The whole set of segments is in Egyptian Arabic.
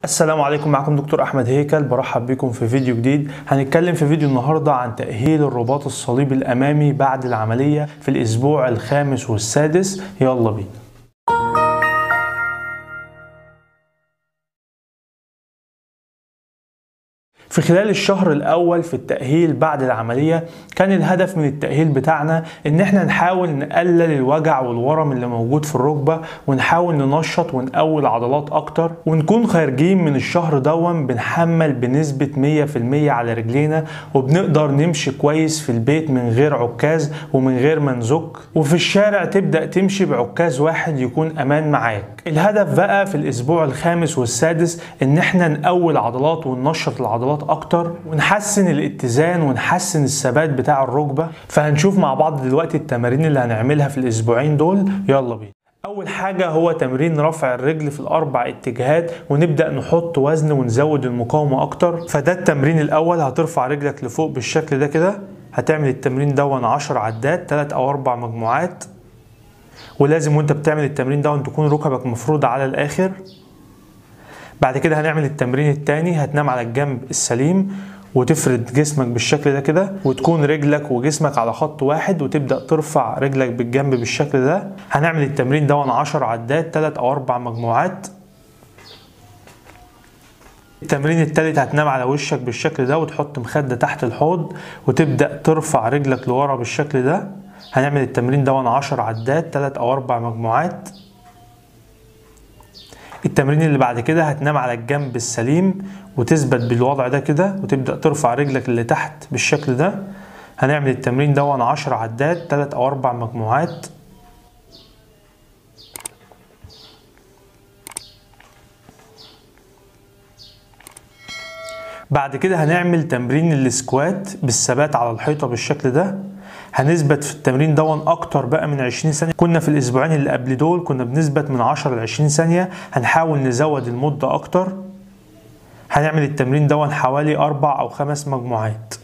السلام عليكم معكم دكتور احمد هيكل برحب بكم في فيديو جديد هنتكلم في فيديو النهارده عن تاهيل الرباط الصليبي الامامي بعد العمليه في الاسبوع الخامس والسادس يلا بينا في خلال الشهر الأول في التأهيل بعد العملية كان الهدف من التأهيل بتاعنا إن إحنا نحاول نقلل الوجع والورم اللي موجود في الركبة ونحاول ننشط ونقوي العضلات أكتر ونكون خارجين من الشهر دون بنحمل بنسبة 100% على رجلينا وبنقدر نمشي كويس في البيت من غير عكاز ومن غير ما نزك وفي الشارع تبدأ تمشي بعكاز واحد يكون أمان معاك الهدف بقى في الأسبوع الخامس والسادس إن إحنا نقوي العضلات وننشط العضلات اكتر ونحسن الاتزان ونحسن الثبات بتاع الركبه فهنشوف مع بعض دلوقتي التمارين اللي هنعملها في الاسبوعين دول يلا بينا اول حاجه هو تمرين رفع الرجل في الاربع اتجاهات ونبدا نحط وزن ونزود المقاومه اكتر فده التمرين الاول هترفع رجلك لفوق بالشكل ده كده هتعمل التمرين دون 10 عدات 3 او 4 مجموعات ولازم وانت بتعمل التمرين دون تكون ركبك مفروضه على الاخر بعد كده هنعمل التمرين التاني هتنام على الجنب السليم وتفرد جسمك بالشكل ده كده وتكون رجلك وجسمك على خط واحد وتبدا ترفع رجلك بالجنب بالشكل ده هنعمل التمرين ده 10 عدات 3 او 4 مجموعات التمرين التالت هتنام على وشك بالشكل ده وتحط مخدة تحت الحوض وتبدأ ترفع رجلك لورا بالشكل ده هنعمل التمرين ده 10 عدات 3 او 4 مجموعات التمرين اللي بعد كده هتنام على الجنب السليم وتثبت بالوضع ده كده وتبدأ ترفع رجلك اللي تحت بالشكل ده هنعمل التمرين ده 10 عدات 3 او 4 مجموعات بعد كده هنعمل تمرين السكوات بالثبات على الحيطة بالشكل ده هنثبت في التمرين دون اكتر بقى من 20 ثانيه كنا في الاسبوعين اللي قبل دول كنا بنثبت من 10 ل 20 ثانيه هنحاول نزود المده اكتر هنعمل التمرين دون حوالي اربع او خمس مجموعات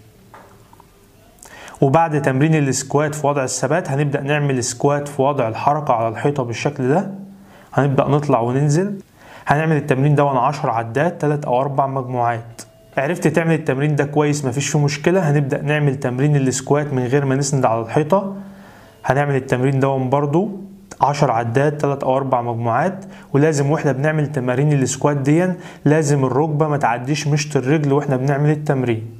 وبعد تمرين السكوات في وضع الثبات هنبدا نعمل سكوات في وضع الحركه على الحيطه بالشكل ده هنبدا نطلع وننزل هنعمل التمرين دون 10 عدات 3 او 4 مجموعات عرفت تعمل التمرين ده كويس مفيش فيه مشكلة هنبدأ نعمل تمرين السكوات من غير ما نسند على الحيطة هنعمل التمرين ده برضو 10 عدات 3 او 4 مجموعات ولازم واحنا بنعمل تمارين السكوات دي لازم الركبة ما تعديش مشط الرجل واحنا بنعمل التمرين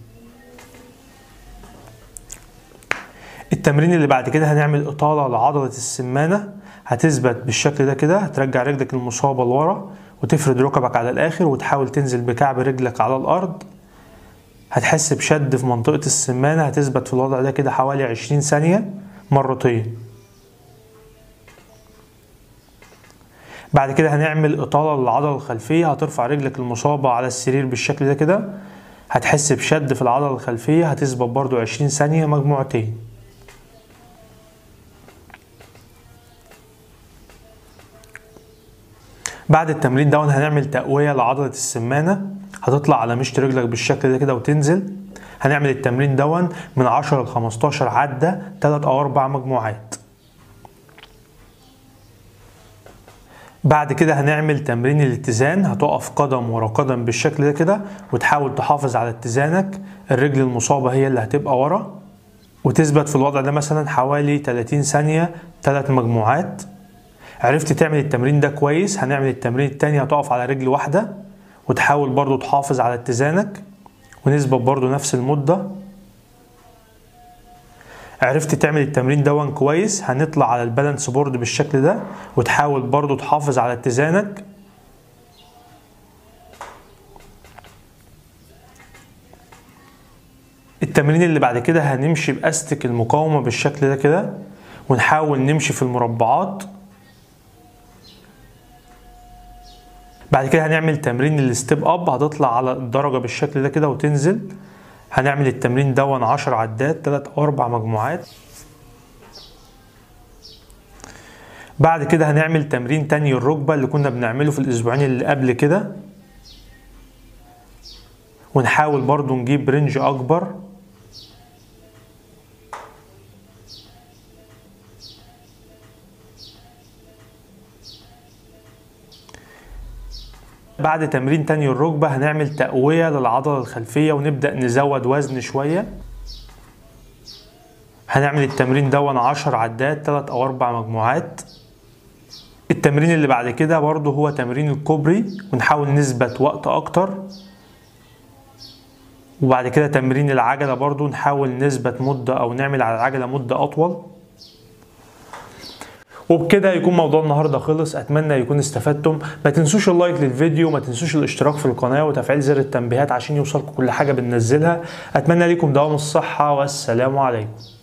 التمرين اللي بعد كده هنعمل إطالة لعضلة السمانة هتثبت بالشكل ده كده هترجع رجلك المصابة لورا وتفرد ركبك على الاخر وتحاول تنزل بكعب رجلك على الارض هتحس بشد في منطقة السمانة هتثبت في الوضع ده كده حوالي 20 ثانية مرتين بعد كده هنعمل إطالة للعضلة الخلفية هترفع رجلك المصابة على السرير بالشكل ده كده هتحس بشد في العضلة الخلفية هتثبت برضو 20 ثانية مجموعتين بعد التمرين ده هنعمل تقوية لعضلة السمانة هتطلع على مشط رجلك بالشكل ده كده وتنزل هنعمل التمرين دون من 10 ل 15 عدة 3 أو 4 مجموعات بعد كده هنعمل تمرين الاتزان هتقف قدم ورا قدم بالشكل ده كده وتحاول تحافظ على اتزانك الرجل المصابة هي اللي هتبقى ورا وتثبت في الوضع ده مثلا حوالي 30 ثانية 3 مجموعات عرفت تعمل التمرين ده كويس هنعمل التمرين التاني هتقف على رجل واحدة وتحاول برضو تحافظ على اتزانك ونثبت برضو نفس المدة عرفت تعمل التمرين دون كويس هنطلع على البالانس بورد بالشكل ده وتحاول برضو تحافظ على اتزانك التمرين اللي بعد كده هنمشي بأستك المقاومة بالشكل ده كده ونحاول نمشي في المربعات بعد كده هنعمل تمرين الستيب اب هتطلع على الدرجة بالشكل ده كده وتنزل هنعمل التمرين دون 10 عدات 3 او 4 مجموعات بعد كده هنعمل تمرين تاني الركبة اللي كنا بنعمله في الاسبوعين اللي قبل كده ونحاول برضو نجيب رينج اكبر بعد تمرين تاني الركبة هنعمل تقوية للعضلة الخلفية ونبدأ نزود وزن شوية هنعمل التمرين دون 10 عدات 3 او 4 مجموعات التمرين اللي بعد كده برضه هو تمرين الكوبري ونحاول نثبت وقت اكتر وبعد كده تمرين العجلة برضه نحاول نثبت مدة او نعمل على العجلة مدة اطول وبكده يكون موضوع النهارده خلص اتمنى يكون استفدتم ما تنسوش اللايك للفيديو ما تنسوش الاشتراك في القناه وتفعيل زر التنبيهات عشان يوصلكم كل حاجه بننزلها اتمنى لكم دوام الصحه والسلام عليكم